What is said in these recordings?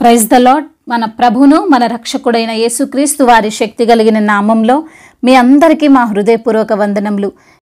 praise the lord మన ప్రభును మన రక్షకుడైన యేసుక్రీస్తు వారి శక్తి కలిగిన నామంలో మీ అందరికీ మా హృదయపూర్వక వందనములు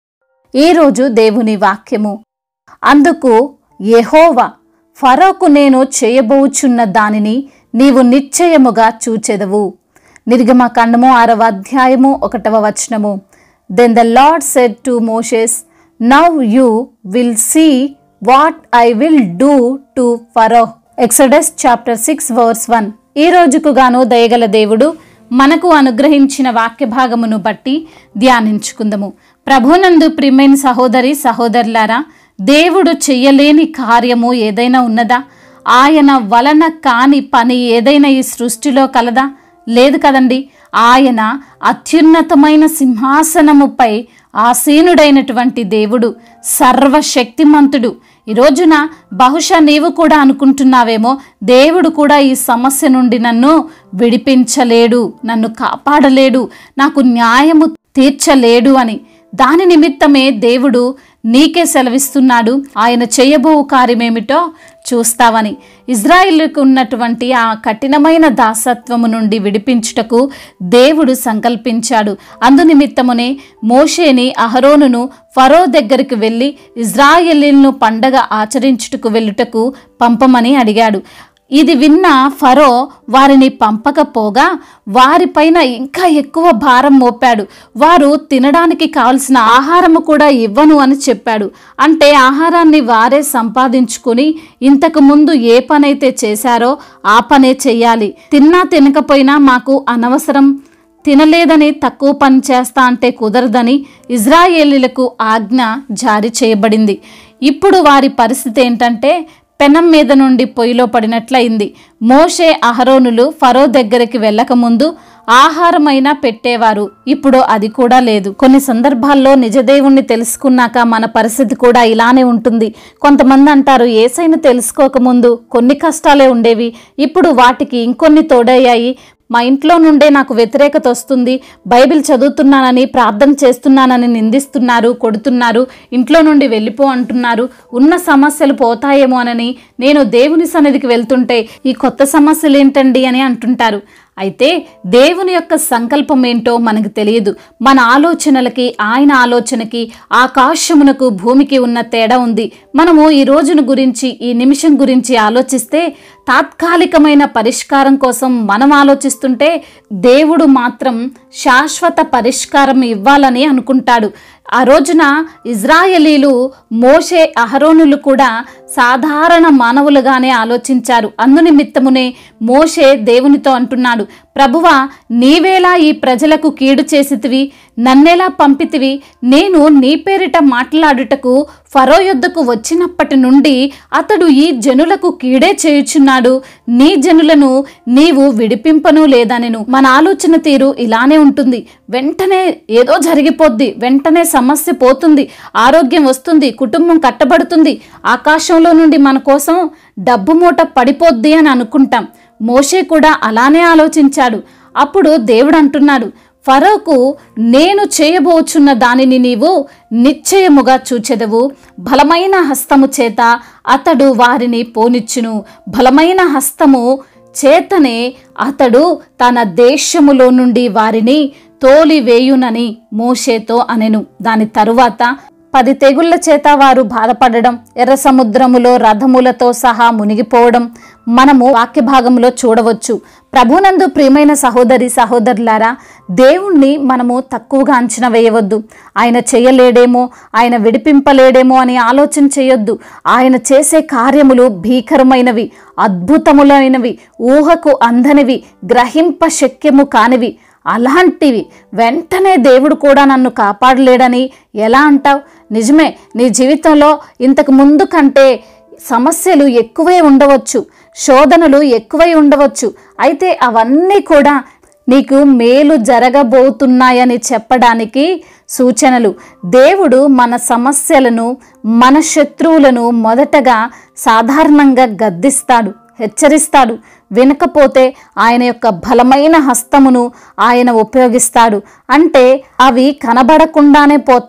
ఈరోజు దేవుని వాక్యము అందుకు యెహోవా ఫరోకు నేను చేయబోచున్న దానిని నీవు నిశ్చయముగా చూచెదవు నిర్గమకాండము ఆరవ అధ్యాయము ఒకటవ వచనము then the Lord said to Moses now you will see what I will do to Pharaoh Exodus chapter six verse one ఈ రోజుకు గాను దయగల దేవుడు మనకు అనుగ్రహించిన వాక్య భాగమును బట్టి ధ్యానించుకుందాము ప్రభునందు ప్రియమైన సహోదరి సహోదరులారా దేవుడు చెయ్యలేని కార్యము ఏదైనా ఉన్నదా ఆయన వలన కాని పని ఏదైనా ఈ సృష్టిలో కలదా లేదు కదండి ఆయన అత్యున్నతమైన సింహాసనముపై ఆసీనుడైనటువంటి దేవుడు సర్వశక్తిమంతుడు ఈ రోజున బహుశా నీవు కూడా అనుకుంటున్నావేమో దేవుడు కూడా ఈ సమస్య నుండి నన్ను విడిపించలేడు నన్ను కాపాడలేడు నాకు న్యాయము తీర్చలేడు అని దాని నిమిత్తమే దేవుడు నీకే సెలవిస్తున్నాడు ఆయన చేయబో కార్యమేమిటో చూస్తావని ఇజ్రాయిల్కు ఉన్నటువంటి ఆ కఠినమైన దాసత్వము నుండి విడిపించుటకు దేవుడు సంకల్పించాడు అందునిమిత్తమునే మోషేని అహరోనును ఫరో దగ్గరికి వెళ్ళి ఇజ్రాయేలీలను పండగ ఆచరించుటకు వెళ్ళుటకు పంపమని అడిగాడు ఇది విన్న ఫరో వారిని పంపకపోగా వారిపైన ఇంకా ఎక్కువ భారం మోపాడు వారు తినడానికి కావలసిన ఆహారము కూడా ఇవ్వను అని చెప్పాడు అంటే ఆహారాన్ని వారే సంపాదించుకుని ఇంతకు ముందు ఏ పనైతే చేశారో ఆ పనే చెయ్యాలి తిన్నా తినకపోయినా మాకు అనవసరం తినలేదని తక్కువ పని చేస్తా అంటే కుదరదని ఇజ్రాయేలీలకు ఆజ్ఞ జారీ చేయబడింది ఇప్పుడు వారి పరిస్థితి ఏంటంటే పెనం మీద నుండి పొయ్యిలో పడినట్లయింది మోషే అహరోనులు ఫరో దగ్గరికి వెళ్ళకముందు ఆహారమైనా పెట్టేవారు ఇప్పుడు అది కూడా లేదు కొన్ని సందర్భాల్లో నిజదేవుణ్ణి తెలుసుకున్నాక మన పరిస్థితి కూడా ఇలానే ఉంటుంది కొంతమంది అంటారు ఏసైను తెలుసుకోకముందు కొన్ని కష్టాలే ఉండేవి ఇప్పుడు వాటికి ఇంకొన్ని తోడయ్యాయి మా ఇంట్లో నుండే నాకు వ్యతిరేకత వస్తుంది బైబిల్ చదువుతున్నానని ప్రార్థన చేస్తున్నానని నిందిస్తున్నారు కొడుతున్నారు ఇంట్లో నుండి వెళ్ళిపో అంటున్నారు ఉన్న సమస్యలు పోతాయేమో అని నేను దేవుని సన్నిధికి వెళ్తుంటే ఈ కొత్త సమస్యలు ఏంటండి అని అంటుంటారు అయితే దేవుని యొక్క సంకల్పం ఏంటో మనకు తెలియదు మన ఆలోచనలకి ఆయన ఆలోచనకి ఆకాశమునకు భూమికి ఉన్న తేడా ఉంది మనము ఈ రోజును గురించి ఈ నిమిషం గురించి ఆలోచిస్తే తాత్కాలికమైన పరిష్కారం కోసం మనం ఆలోచిస్తుంటే దేవుడు మాత్రం శాశ్వత పరిష్కారం ఇవ్వాలని అనుకుంటాడు ఆ రోజున ఇజ్రాయలీలు మోషే అహరోనులు కూడా సాధారణ మానవులుగానే ఆలోచించారు అందునిమిత్తమునే మోషే దేవునితో అంటున్నాడు ప్రభువా నీవేలా ఈ ప్రజలకు కీడు చేసితివి నన్నెలా పంపితివి నేను నీ పేరిట మాట్లాడుటకు ఫరో యొద్దకు వచ్చినప్పటి నుండి అతడు ఈ జనులకు కీడే చేయుచున్నాడు నీ జనులను నీవు విడిపింపను లేదనెను మన ఆలోచన తీరు ఇలానే ఉంటుంది వెంటనే ఏదో జరిగిపోద్ది వెంటనే సమస్య పోతుంది ఆరోగ్యం వస్తుంది కుటుంబం కట్టబడుతుంది ఆకాశంలో నుండి మన కోసం డబ్బు మూట పడిపోద్ది అని అనుకుంటాం మోషే కూడా అలానే ఆలోచించాడు అప్పుడు దేవుడు అంటున్నాడు ఫరోకు నేను చేయబోచున్న దానిని నీవు నిశ్చయముగా చూచెదవు బలమైన హస్తము చేత అతడు వారిని పోనిచ్చును బలమైన హస్తము చేతనే అతడు తన దేశములో నుండి వారిని తోలివేయునని మోషేతో అనెను దాని తరువాత పది తెగుళ్ల చేత వారు బాధపడడం ఎర్ర సముద్రములో రథములతో సహా మునిగిపోవడం మనము వాక్య భాగంలో చూడవచ్చు ప్రభునందు ప్రియమైన సహోదరి సహోదరులారా దేవుణ్ణి మనము తక్కువగా అంచనా వేయవద్దు ఆయన చేయలేడేమో ఆయన విడిపింపలేడేమో అని ఆలోచన చేయొద్దు ఆయన చేసే కార్యములు భీకరమైనవి అద్భుతములైనవి ఊహకు అందనివి గ్రహింప శక్యము కానివి అలాంటివి వెంటనే దేవుడు కూడా నన్ను కాపాడలేడని ఎలా అంటావు నిజమే నీ జీవితంలో ఇంతకు ముందు కంటే సమస్యలు ఎక్కువై ఉండవచ్చు శోధనలు ఎక్కువై ఉండవచ్చు అయితే అవన్నీ కూడా నీకు మేలు జరగబోతున్నాయని చెప్పడానికి సూచనలు దేవుడు మన సమస్యలను మన శత్రువులను మొదటగా సాధారణంగా గద్దిస్తాడు హెచ్చరిస్తాడు వినకపోతే ఆయన యొక్క బలమైన హస్తమును ఆయన ఉపయోగిస్తాడు అంటే అవి కనబడకుండానే పోతాయి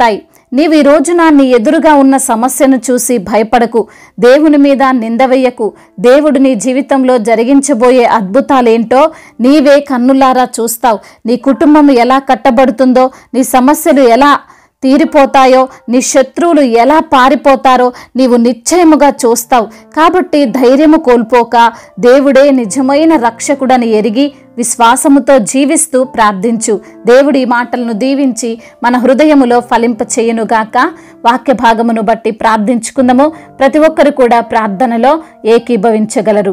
నీవు ఈ రోజున నీ ఎదురుగా ఉన్న సమస్యను చూసి భయపడకు దేవుని మీద నింద వేయకు దేవుడు నీ జీవితంలో జరిగించబోయే అద్భుతాలేంటో నీవే కన్నులారా చూస్తావు నీ కుటుంబం ఎలా కట్టబడుతుందో నీ సమస్యలు ఎలా తీరిపోతాయో నీ శత్రువులు ఎలా పారిపోతారో నీవు నిశ్చయముగా చూస్తావు కాబట్టి ధైర్యము కోల్పోక దేవుడే నిజమైన రక్షకుడని ఎరిగి విశ్వాసముతో జీవిస్తూ ప్రార్థించు దేవుడి ఈ మాటలను దీవించి మన హృదయములో ఫలింప చేయునుగాక వాక్య భాగమును బట్టి ప్రార్థించుకుందాము ప్రతి ఒక్కరు కూడా ప్రార్థనలో ఏకీభవించగలరు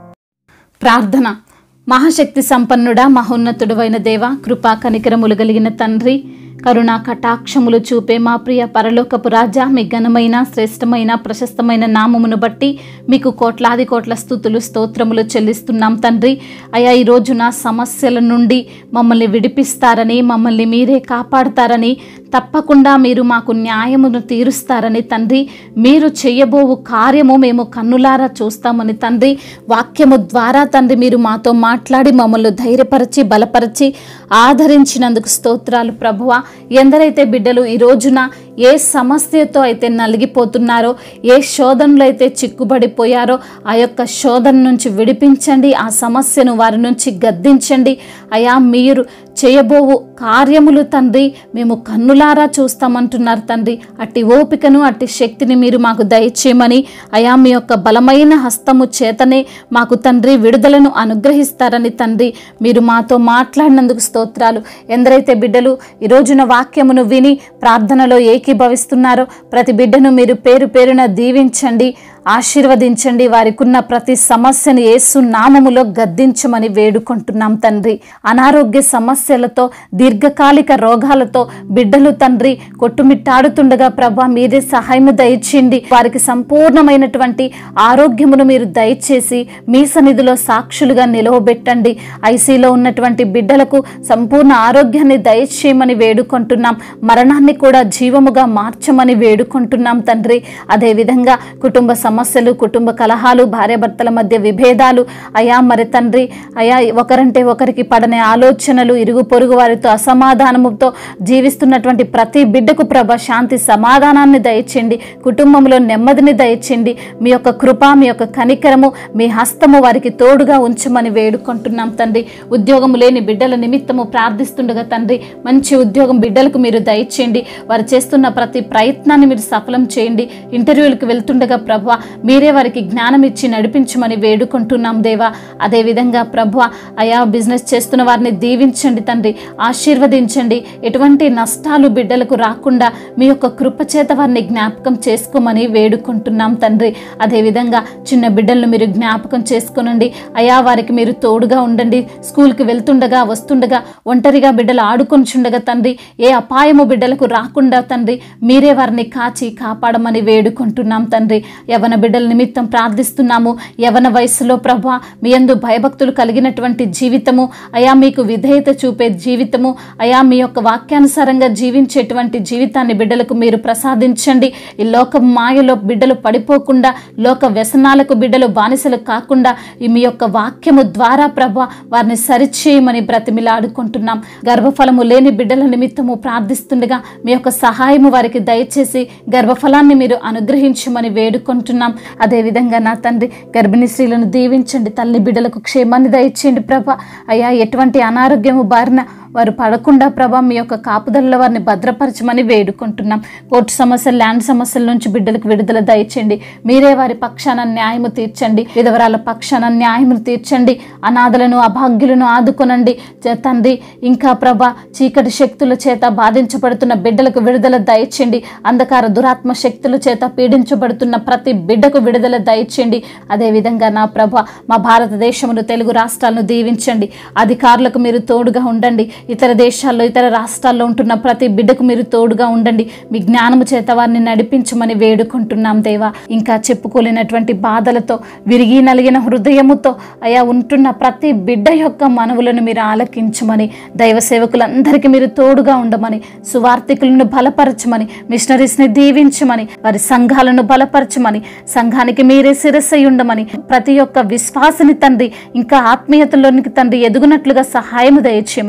ప్రార్థన మహాశక్తి సంపన్నుడా మహోన్నతుడువైన దేవ కృపా కనికరములు కలిగిన తండ్రి కరుణా కటాక్షములు చూపే మా ప్రియ పరలోకపు రాజా మీ ఘనమైన శ్రేష్టమైన ప్రశస్తమైన నామమును బట్టి మీకు కోట్లాది కోట్ల స్థుతులు స్తోత్రములు చెల్లిస్తున్నాం తండ్రి అయా ఈ రోజున సమస్యల నుండి మమ్మల్ని విడిపిస్తారని మమ్మల్ని మీరే కాపాడతారని తప్పకుండా మీరు మాకు న్యాయమును తీరుస్తారని తండ్రి మీరు చేయబోవు కార్యము మేము కన్నులారా చూస్తామని తండ్రి వాక్యము ద్వారా తండ్రి మీరు మాతో మాట్లాడి మమ్మల్ని ధైర్యపరిచి బలపరిచి ఆదరించినందుకు స్తోత్రాలు ప్రభువ ఎందరైతే బిడ్డలు ఈ రోజున ఏ సమస్యతో అయితే నలిగిపోతున్నారో ఏ శోధనలో అయితే చిక్కుబడిపోయారో ఆ యొక్క శోధన నుంచి విడిపించండి ఆ సమస్యను వారి నుంచి గద్దించండి అయా మీరు చేయబోవు కార్యములు తండ్రి మేము కన్నులారా చూస్తామంటున్నారు తండ్రి అట్టి ఓపికను అట్టి శక్తిని మీరు మాకు దయచేయమని అయా మీ యొక్క బలమైన హస్తము చేతనే మాకు తండ్రి విడుదలను అనుగ్రహిస్తారని తండ్రి మీరు మాతో మాట్లాడినందుకు స్తోత్రాలు ఎందరైతే బిడ్డలు ఈ రోజున వాక్యమును విని ప్రార్థనలో ఏకీభవిస్తున్నారో ప్రతి బిడ్డను మీరు పేరు పేరున దీవించండి ఆశీర్వదించండి వారికున్న ప్రతి సమస్యను యేసు నామములో గద్దించమని వేడుకుంటున్నాం తండ్రి అనారోగ్య సమస్యలతో దీర్ఘకాలిక రోగాలతో బిడ్డలు తండ్రి కొట్టుమిట్టాడుతుండగా ప్రభా మీరే సహాయము దయచేయండి వారికి సంపూర్ణమైనటువంటి ఆరోగ్యమును మీరు దయచేసి మీ సన్నిధిలో సాక్షులుగా నిలవబెట్టండి ఐసీలో ఉన్నటువంటి బిడ్డలకు సంపూర్ణ ఆరోగ్యాన్ని దయచేయమని వేడుకుంటున్నాం మరణాన్ని కూడా జీవముగా మార్చమని వేడుకుంటున్నాం తండ్రి అదేవిధంగా కుటుంబ సమస్యలు కుటుంబ కలహాలు భార్యాభర్తల మధ్య విభేదాలు అయా మరి తండ్రి అయా ఒకరంటే ఒకరికి పడని ఆలోచనలు ఇరుగు పొరుగు వారితో అసమాధానముతో జీవిస్తున్నటువంటి ప్రతి బిడ్డకు ప్రభ శాంతి సమాధానాన్ని దయచేయండి కుటుంబంలో నెమ్మదిని దయచేయండి మీ యొక్క కృప మీ యొక్క కనికరము మీ హస్తము వారికి తోడుగా ఉంచమని వేడుకుంటున్నాం తండ్రి ఉద్యోగము లేని బిడ్డల నిమిత్తము ప్రార్థిస్తుండగా తండ్రి మంచి ఉద్యోగం బిడ్డలకు మీరు దయచేయండి వారు చేస్తున్న ప్రతి ప్రయత్నాన్ని మీరు సఫలం చేయండి ఇంటర్వ్యూలకు వెళ్తుండగా ప్రభు మీరే వారికి జ్ఞానం ఇచ్చి నడిపించమని వేడుకుంటున్నాం దేవా అదేవిధంగా ప్రభు అయా బిజినెస్ చేస్తున్న వారిని దీవించండి తండ్రి ఆశీర్వదించండి ఎటువంటి నష్టాలు బిడ్డలకు రాకుండా మీ యొక్క కృప చేత వారిని జ్ఞాపకం చేసుకోమని వేడుకుంటున్నాం తండ్రి అదేవిధంగా చిన్న బిడ్డలను మీరు జ్ఞాపకం చేసుకునండి అయా వారికి మీరు తోడుగా ఉండండి స్కూల్కి వెళ్తుండగా వస్తుండగా ఒంటరిగా బిడ్డలు ఆడుకొనిచుండగా తండ్రి ఏ అపాయము బిడ్డలకు రాకుండా తండ్రి మీరే వారిని కాచి కాపాడమని వేడుకుంటున్నాం తండ్రి యవన బిడ్డల నిమిత్తం ప్రార్థిస్తున్నాము యవన వయసులో ప్రభా మీ యందు భయభక్తులు కలిగినటువంటి జీవితము అయా మీకు విధేయత చూపే జీవితము అయా మీ యొక్క వాక్యానుసారంగా జీవించేటువంటి జీవితాన్ని బిడ్డలకు మీరు ప్రసాదించండి ఈ లోక మాయలో బిడ్డలు పడిపోకుండా లోక వ్యసనాలకు బిడ్డలు బానిసలు కాకుండా ఈ మీ యొక్క వాక్యము ద్వారా ప్రభా వారిని సరిచేయమని బ్రతిమిలాడుకుంటున్నాం గర్భఫలము లేని బిడ్డల నిమిత్తము ప్రార్థిస్తుండగా మీ యొక్క సహాయము వారికి దయచేసి గర్భఫలాన్ని మీరు అనుగ్రహించమని వేడుకుంటున్నాం అదేవిధంగా నా తండ్రి గర్భిణీ స్త్రీలను దీవించండి తల్లి బిడ్డలకు క్షేమాన్ని దయచేయండి ప్రభ అయ్యా ఎటువంటి అనారోగ్యము బారిన వారు పడకుండా ప్రభా మీ యొక్క కాపుదలలో వారిని భద్రపరచమని వేడుకుంటున్నాం కోర్టు సమస్యలు ల్యాండ్ సమస్యల నుంచి బిడ్డలకు విడుదల దయచేయండి మీరే వారి పక్షాన న్యాయము తీర్చండి విధవరాల పక్షాన న్యాయము తీర్చండి అనాథలను అభాగ్యులను ఆదుకొనండి జ- తండ్రి ఇంకా ప్రభా చీకటి శక్తుల చేత బాధించబడుతున్న బిడ్డలకు విడుదల దయచేయండి అంధకార దురాత్మ శక్తుల చేత పీడించబడుతున్న ప్రతి బిడ్డకు విడుదల దయచేయండి అదేవిధంగా నా ప్రభ మా భారతదేశమును తెలుగు రాష్ట్రాలను దీవించండి అధికారులకు మీరు తోడుగా ఉండండి ఇతర దేశాల్లో ఇతర రాష్ట్రాల్లో ఉంటున్న ప్రతి బిడ్డకు మీరు తోడుగా ఉండండి మీ జ్ఞానము చేత వారిని నడిపించమని వేడుకుంటున్నాం దేవా ఇంకా చెప్పుకోలేనటువంటి బాధలతో విరిగి నలిగిన హృదయముతో అయా ఉంటున్న ప్రతి బిడ్డ యొక్క మనవులను మీరు ఆలకించమని దైవ సేవకులందరికీ మీరు తోడుగా ఉండమని సువార్థికులను బలపరచమని మిషనరీస్ని దీవించమని వారి సంఘాలను బలపరచమని సంఘానికి మీరే శిరస్సై ఉండమని ప్రతి ఒక్క విశ్వాసని తండ్రి ఇంకా ఆత్మీయతలోనికి తండ్రి ఎదుగునట్లుగా సహాయము దయచేయమని బ్రతిమి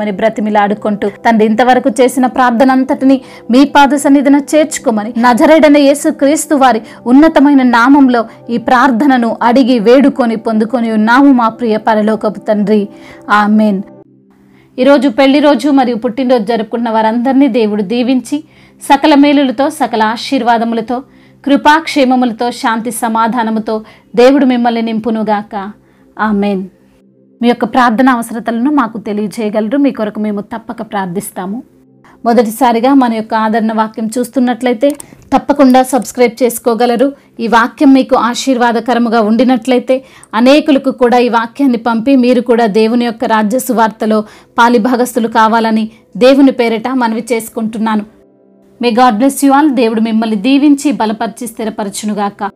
బ్రతిమిలాడుకుంటూ తండ్రి ఇంతవరకు చేసిన ప్రార్థన అంతటిని మీ పాద సన్నిధిన చేర్చుకోమని నజరేడన యేసు క్రీస్తు వారి ఉన్నతమైన నామంలో ఈ ప్రార్థనను అడిగి వేడుకొని పొందుకొని ఉన్నాము మా ప్రియ పరలోకపు తండ్రి ఆమెన్ ఈరోజు పెళ్లి రోజు మరియు పుట్టినరోజు జరుపుకున్న వారందరినీ దేవుడు దీవించి సకల మేలులతో సకల ఆశీర్వాదములతో కృపాక్షేమములతో శాంతి సమాధానముతో దేవుడు మిమ్మల్ని నింపునుగాక ఆమెన్ మీ యొక్క ప్రార్థన అవసరతలను మాకు తెలియజేయగలరు మీ కొరకు మేము తప్పక ప్రార్థిస్తాము మొదటిసారిగా మన యొక్క ఆదరణ వాక్యం చూస్తున్నట్లయితే తప్పకుండా సబ్స్క్రైబ్ చేసుకోగలరు ఈ వాక్యం మీకు ఆశీర్వాదకరముగా ఉండినట్లయితే అనేకులకు కూడా ఈ వాక్యాన్ని పంపి మీరు కూడా దేవుని యొక్క రాజ్య సువార్తలో పాలిభాగస్తులు కావాలని దేవుని పేరిట మనవి చేసుకుంటున్నాను may God bless you all దేవుడు మిమ్మల్ని దీవించి బలపరిచి స్థిరపరచునుగాక